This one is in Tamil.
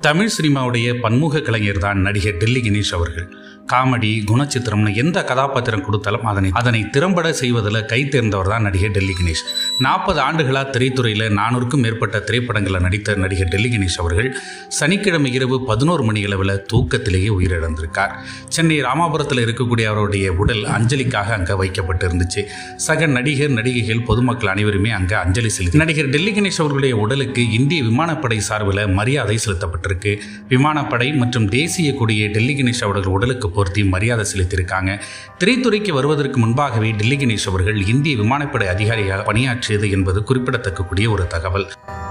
தமிழ் சினிமாவுடைய பன்முக கலைஞர் தான் நடிகர் டெல்லி கணேஷ் அவர்கள் காமெடி குணச்சித்திரம்னு எந்த கதாபாத்திரம் கொடுத்தாலும் அதனை அதனை திறம்பட செய்வதில் கை தேர்ந்தவர் தான் நடிகர் டெல்லி கணேஷ் நாற்பது ஆண்டுகளாக திரைத்துறையில் நானூறுக்கும் மேற்பட்ட திரைப்படங்களில் நடித்த நடிகர் டெல்லி கணேஷ் அவர்கள் சனிக்கிழமை இரவு பதினோரு மணி அளவில் தூக்கத்திலேயே உயிரிழந்திருக்கார் சென்னை ராமாபுரத்தில் இருக்கக்கூடிய அவருடைய உடல் அஞ்சலிக்காக அங்கே வைக்கப்பட்டு இருந்துச்சு சக நடிகர் நடிகைகள் பொதுமக்கள் அனைவருமே அங்கே அஞ்சலி செலுத்தி நடிகர் டெல்லி கணேஷ் அவர்களுடைய உடலுக்கு இந்திய விமானப்படை சார்பில் மரியாதை செலுத்தப்பட்டிருக்கு விமானப்படை மற்றும் தேசிய கொடியை டெல்லி கணேஷ் அவர்கள் உடலுக்கு பொருத்தி மரியாதை செலுத்தியிருக்காங்க திரைத்துறைக்கு வருவதற்கு முன்பாகவே டெல்லி கணேஷ் அவர்கள் இந்திய விமானப்படை அதிகாரியாக பணியாற்றியது என்பது குறிப்பிடத்தக்கக்கூடிய ஒரு தகவல்